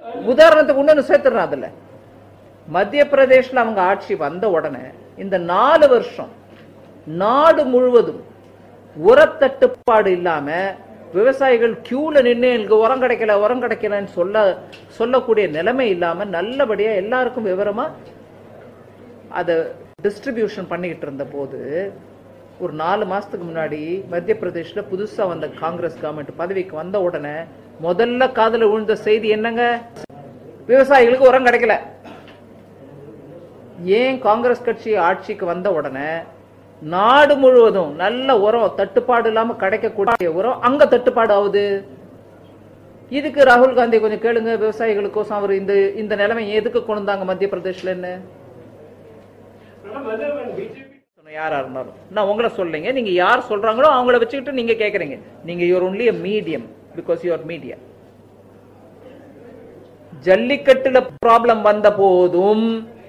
உதாரணத்துக்கு இன்னொன்னு சேர்த்துறேன் அதுல மத்திய பிரதேஷ்ல அவங்க ஆட்சி வந்த உடனே இந்த நாலு வருஷம் நாடு முழுவதும் உரத்தட்டுப்பாடு இல்லாம விவசாயிகள் கியூல நின்று எனக்கு உரம் கிடைக்கல உரம் கிடைக்கலன்னு சொல்ல சொல்லக்கூடிய நிலைமை இல்லாம நல்லபடியா எல்லாருக்கும் விவரமா அதை டிஸ்ட்ரிபியூஷன் பண்ணிக்கிட்டு இருந்த போது ஒரு நாலு மாசத்துக்கு முன்னாடி மத்திய பிரதேஷ்ல புதுசா வந்த காங்கிரஸ் கவர்மெண்ட் பதவிக்கு வந்த உடனே முதல்ல காதுல விழுந்த செய்தி என்னங்க விவசாயிகளுக்கு உரம் கிடைக்கல ஏன் காங்கிரஸ் கட்சி ஆட்சிக்கு வந்த உடனே நாடு முழுவதும் நல்ல உரம் தட்டுப்பாடு இல்லாம கிடைக்கக்கூடிய உரம் அங்க தட்டுப்பாடு ஆகுது இதுக்கு ராகுல் காந்தி கொஞ்சம் கேளுங்க விவசாயிகளுக்கோசம் அவர் இந்த இந்த நிலைமை எதுக்கு கொண்டு வந்தாங்க மத்திய பிரதேஷ்லன்னு சொன்ன யாரா இருந்தாலும் நான் உங்களை சொல்லுங்க நீங்க யார் சொல்றாங்களோ அவங்கள வச்சுக்கிட்டு நீங்க கேக்குறீங்க நீங்க your only a medium because your media ஜல்லிக்கட்டுல ப்ராப்ளம் வந்த போதும்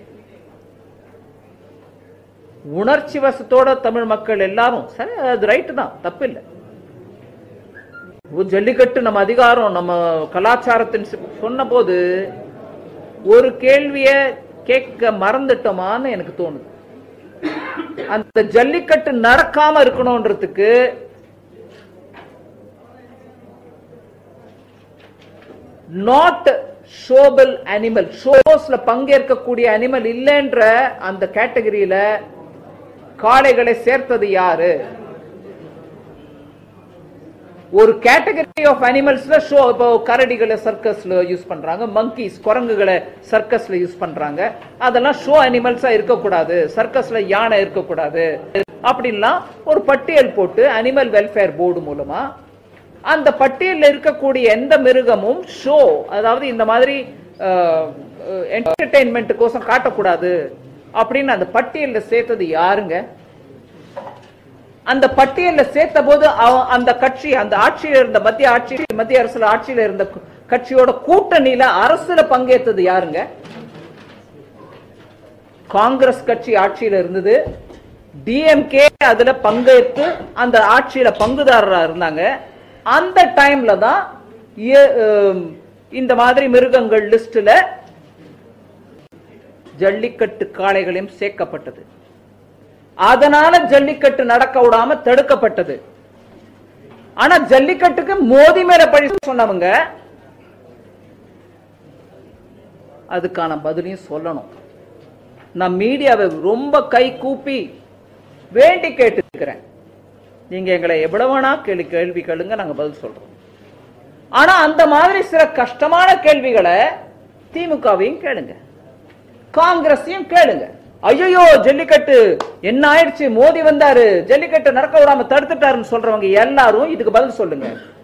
உணர்ச்சி வசத்தோட தமிழ் மக்கள் எல்லாரும் சரி அது ரைட்டு தான் தப்பு இல்லை ஜல்லிக்கட்டு நம்ம அதிகாரம் நம்ம கலாச்சாரத்தின் சொன்ன போது ஒரு கேள்விய கேட்க மறந்துட்டோமான்னு எனக்கு தோணுது அந்த ஜல்லிக்கட்டு நடக்காம இருக்கணும்ன்றதுக்கு நாட் ஷோபல் அனிமல் ஷோஸ்ல பங்கேற்கக்கூடிய அனிமல் இல்லைன்ற அந்த கேட்டகரியில காளைகளை சேர்த்தது யாரு ஒரு கேட்டகரி ஆஃப் அனிமல்ஸ்ல ஷோ இப்போ கரடிகளை சர்க்கஸ்ல யூஸ் பண்றாங்க மங்கீஸ் குரங்குகளை சர்க்கஸ்ல யூஸ் பண்றாங்க அதெல்லாம் ஷோ அனிமல்ஸா இருக்கக்கூடாது சர்க்கஸ்ல யானை இருக்கக்கூடாது அப்படின்லாம் ஒரு பட்டியல் போட்டு அனிமல் வெல்ஃபேர் போர்டு மூலமா அந்த பட்டியலில் இருக்கக்கூடிய எந்த மிருகமும் ஷோ அதாவது இந்த மாதிரி என்டர்டெயின்மெண்ட்டுக்கோசம் காட்டக்கூடாது அப்படின்னு அந்த பட்டியலில் சேர்த்தது யாருங்க அந்த பட்டியல்ல சேர்த்த போது அவ- அந்த கட்சி அந்த ஆட்சியில இருந்த மத்திய ஆட்சி மத்திய அரசுல ஆட்சியில இருந்த கு- கட்சியோட கூட்டணியில அரசுல பங்கேற்றது யாருங்க காங்கிரஸ் கட்சி ஆட்சியில இருந்தது டிஎம்கே அதுல பங்கேற்று அந்த ஆட்சியில பங்குதாரரா இருந்தாங்க அந்த டைம்ல தான் இய- அஹ் இந்த மாதிரி மிருகங்கள் லிஸ்ட்ல ஜல்லிக்கட்டு காளைகளையும் சேர்க்கப்பட்டது அதனால ஜல்லிக்கட்டு நடக்க விடாம தடுக்கப்பட்டது ஆனா ஜல்லிக்கட்டுக்கு மோதி மேல பழி சொன்னவங்க அதுக்கான பதிலையும் சொல்லணும் நான் மீடியாவை ரொம்ப கை கூப்பி வேண்டி கேட்டுக்கிறேன் நீங்க எங்களை எவ்வளவு வேணா கேள்வி கேள்வி கேளுங்க நாங்க பதில் சொல்றோம் ஆனா அந்த மாதிரி சில கஷ்டமான கேள்விகளை திமுகவையும் கேளுங்க காங்கிரஸையும் கேளுங்க ஐயோ ஜல்லிக்கட்டு என்ன ஆயிடுச்சு மோடி வந்தாரு ஜல்லிக்கட்டு நடக்க விடாம தடுத்துட்டாருன்னு சொல்றவங்க எல்லாரும் இதுக்கு பதில் சொல்லுங்க